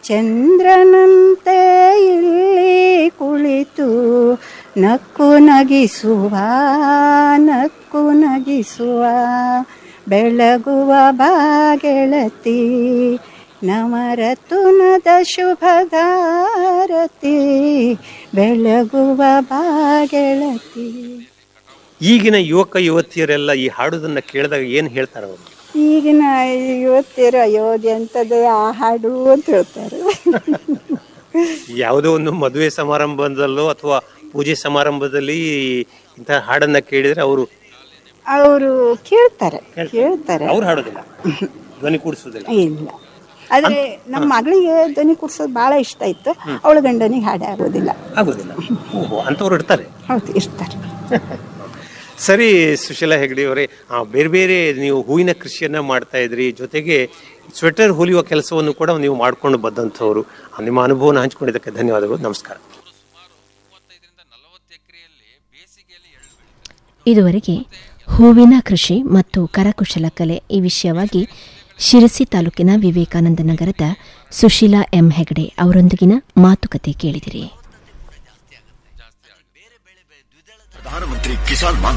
ಚಂದ್ರನಂತೆ ಇಲ್ಲಿ ಕುಳಿತು ನಕ್ಕು ನಗಿಸುವ ನಕ್ಕು ನಗಿಸುವ ಬೆಳಗುವ ಬಾಗೆಳತಿ ನವರತುನದ ಶುಭದಾರತಿ ಬೆಳಗುವ ಬಾಗೆಳತಿ ಈಗಿನ ಯುವಕ ಯುವತಿಯರೆಲ್ಲ ಈ ಹಾಡುದನ್ನ ಕೇಳಿದಾಗ ಏನು ಹೇಳ್ತಾರೆ ಅವರು ಈಗಿನ ಇವತ್ತಿರ ಯೋಧಿ ಅಂತದೇ ಆ ಹಾಡು ಅಂತ ಹೇಳ್ತಾರೆ ಯಾವುದೋ ಒಂದು ಮದುವೆ ಸಮಾರಂಭದಲ್ಲೋ ಅಥವಾ ಪೂಜೆ ಸಮಾರಂಭದಲ್ಲಿ ಇಂತಹ ಹಾಡನ್ನ ಕೇಳಿದ್ರೆ ಅವರು ಅವರು ಕೇಳ್ತಾರೆ ಕೇಳ್ತಾರೆ ಅವ್ರು ಹಾಡೋದಿಲ್ಲ ಧ್ವನಿ ಕೂಡಿಸೋದಿಲ್ಲ ಇಲ್ಲ ಆದ್ರೆ ನಮ್ಮ ಮಗಳಿಗೆ ಧ್ವನಿ ಕೂಡ್ಸೋದು ಬಹಳ ಇಷ್ಟ ಇತ್ತು ಅವಳ ಗಂಡನಿಗೆ ಹಾಡೇ ಆಗೋದಿಲ್ಲ ಆಗೋದಿಲ್ಲ ಓಹೋ ಅಂಥವ್ರು ಇರ್ತಾರೆ ಹೌದು ಇರ್ತಾರೆ ಸರಿ ಸುಶೀಲಾ ಹೆಗ್ಡೆ ಅವರೇ ಆ, ಬೇರೆ ಬೇರೆ ನೀವು ಹೂವಿನ ಕೃಷಿಯನ್ನ ಮಾಡ್ತಾ ಇದ್ರಿ ಜೊತೆಗೆ ಸ್ವೆಟರ್ ಹೊಲಿಯುವ ಕೆಲಸವನ್ನು ಕೂಡ ನೀವು ಮಾಡ್ಕೊಂಡು ಬಂದಂಥವ್ರು ಆ, ನಿಮ್ಮ ಅನುಭವನ ಹಂಚಿಕೊಂಡಿದ್ದಕ್ಕೆ ಧನ್ಯವಾದಗಳು ನಮಸ್ಕಾರ ಇದುವರೆಗೆ ಹೂವಿನ ಕೃಷಿ ಮತ್ತು ಕರಕುಶಲ ಕಲೆ ಈ ವಿಷಯವಾಗಿ ಶಿರಸಿ ತಾಲೂಕಿನ ವಿವೇಕಾನಂದ ನಗರದ ಸುಶೀಲಾ ಎಂ ಹೆಗಡೆ ಅವರೊಂದಿಗಿನ ಮಾತುಕತೆ ಕೇಳಿದಿರಿ ಪ್ರಧಾನಮಂತ್ರಿ ಕಿಸಾನ್ ಮಾನ್